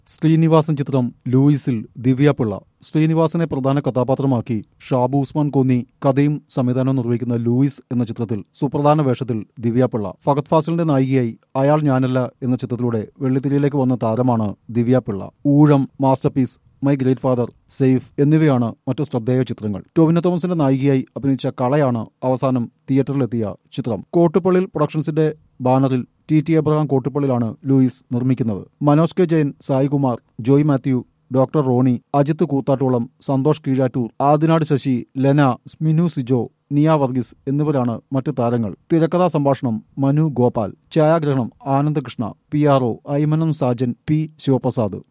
ശ്രീനിവാസൻ ചിത്രം ലൂയിസിൽ ദിവ്യപിള്ള ശ്രീനിവാസനെ പ്രധാന കഥാപാത്രമാക്കി ഷാബു ഉസ്മാൻ കോന്നി കഥയും സംവിധാനവും നിർവഹിക്കുന്ന ലൂയിസ് എന്ന ചിത്രത്തിൽ സുപ്രധാന വേഷത്തിൽ ദിവ്യപിള്ള ഫഹദ് ഫാസിലിന്റെ നായികയായി അയാൾ ഞാനല്ല എന്ന ചിത്രത്തിലൂടെ വെള്ളിത്തിരിയിലേക്ക് വന്ന താരമാണ് Divya Pillai Oozham masterpiece my great father safe എന്നിവയാണ് മറ്റു ശ്രദ്ധേയ ചിത്രങ്ങൾ ടോവിനോ തോമസിന്റെ നായികയായി അഭിനയിച്ച കളയാണ് അവസാനം തിയേറ്ററിലെത്തിയ ചിത്രം കോട്ടുപള്ളിൽ പ്രൊഡക്ഷൻസിന്റെ ബാനറിൽ ടി ടി എബ്രഹാം കോട്ടുപള്ളിലാണ് ലൂയിസ് നിർമ്മിക്കുന്നത് Manoj K Jayan Saikumar Joy Mathew doctor Rony Ajith Koothattukulam Santhosh Keezhattoor Adinad Sasi Lena Sminu Sijo Niya Varghese എന്നിവരാണ് മറ്റു താരങ്ങൾ തിരക്കഥാ സംഭാഷണം മനു ഗോപാൽ ഛായാഗ്രഹണം Anandakrishna P R O Aymanam Sajan P Sivaprasad